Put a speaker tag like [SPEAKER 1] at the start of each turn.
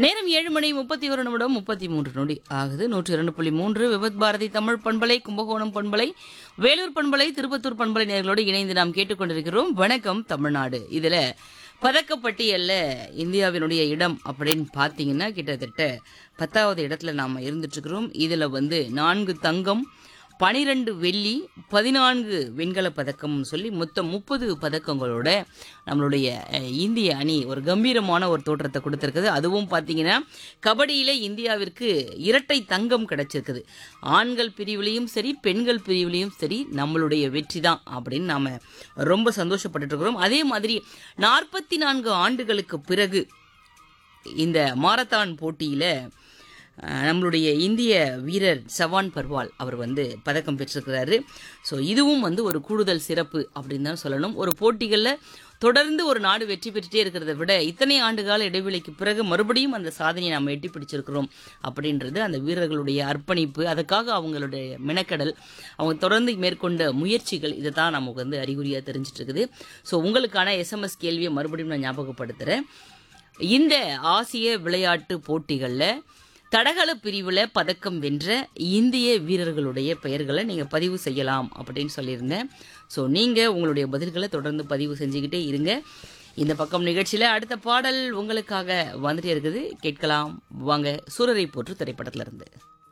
[SPEAKER 1] நேரம் ஏழு மணி முப்பத்தி ஒரு நிமிடம் முப்பத்தி மூன்று நொடி ஆகுது நூற்றி இரண்டு புள்ளி மூன்று விபத் பாரதி தமிழ் பண்பலை கும்பகோணம் பண்பலை வேலூர் பண்பலை திருப்பத்தூர் பண்பலை நேர்களோடு இணைந்து நாம் கேட்டுக்கொண்டிருக்கிறோம் வணக்கம் தமிழ்நாடு இதுல பதக்கப்பட்டியல்ல இந்தியாவினுடைய இடம் அப்படின்னு பார்த்தீங்கன்னா கிட்டத்தட்ட பத்தாவது இடத்துல நாம் இருந்துட்டு இருக்கிறோம் இதுல வந்து நான்கு தங்கம் பனிரெண்டு வெள்ளி பதினான்கு வெண்கல பதக்கம்னு சொல்லி மொத்தம் முப்பது பதக்கங்களோட நம்மளுடைய அஹ், இந்திய அணி ஒரு கம்பீரமான ஒரு தோற்றத்தை கொடுத்துருக்குது அதுவும் பார்த்தீங்கன்னா கபடியில் இந்தியாவிற்கு இரட்டை தங்கம் கிடைச்சிருக்குது ஆண்கள் பிரிவுலையும் சரி பெண்கள் பிரிவுலையும் சரி நம்மளுடைய வெற்றி தான் அப்படின்னு நாம் ரொம்ப சந்தோஷப்பட்டுட்டு இருக்கிறோம் அதே மாதிரி நாற்பத்தி நான்கு ஆண்டுகளுக்கு பிறகு இந்த மாரத்தான் போட்டியில் நம்மளுடைய இந்திய வீரர் சவான் பர்வால் அவர் வந்து பதக்கம் பெற்றிருக்கிறாரு ஸோ இதுவும் வந்து ஒரு கூடுதல் சிறப்பு அப்படின்னு தான் சொல்லணும் ஒரு போட்டிகளில் தொடர்ந்து ஒரு நாடு வெற்றி பெற்றுட்டே இருக்கிறத விட இத்தனை ஆண்டுகால இடைவெளிக்கு பிறகு மறுபடியும் அந்த சாதனையை நாம் எட்டி பிடிச்சிருக்கிறோம் அப்படின்றது அந்த வீரர்களுடைய அர்ப்பணிப்பு அதுக்காக அவங்களுடைய மெனக்கடல் அவங்க தொடர்ந்து மேற்கொண்ட முயற்சிகள் இதை தான் நமக்கு வந்து அறிகுறியாக தெரிஞ்சிட்டு இருக்குது ஸோ உங்களுக்கான எஸ்எம்எஸ் கேள்வியை மறுபடியும் நான் ஞாபகப்படுத்துகிறேன் இந்த ஆசிய விளையாட்டு போட்டிகளில் தடகள பிரிவில் பதக்கம் வென்ற இந்திய வீரர்களுடைய பெயர்களை நீங்கள் பதிவு செய்யலாம் அப்படின்னு சொல்லியிருந்தேன் ஸோ நீங்கள் உங்களுடைய பதில்களை தொடர்ந்து பதிவு செஞ்சுக்கிட்டே இருங்க இந்த பக்கம் நிகழ்ச்சியில் அடுத்த பாடல் உங்களுக்காக வந்துட்டே இருக்குது கேட்கலாம் வாங்க சூரரை போற்று திரைப்படத்துல இருந்து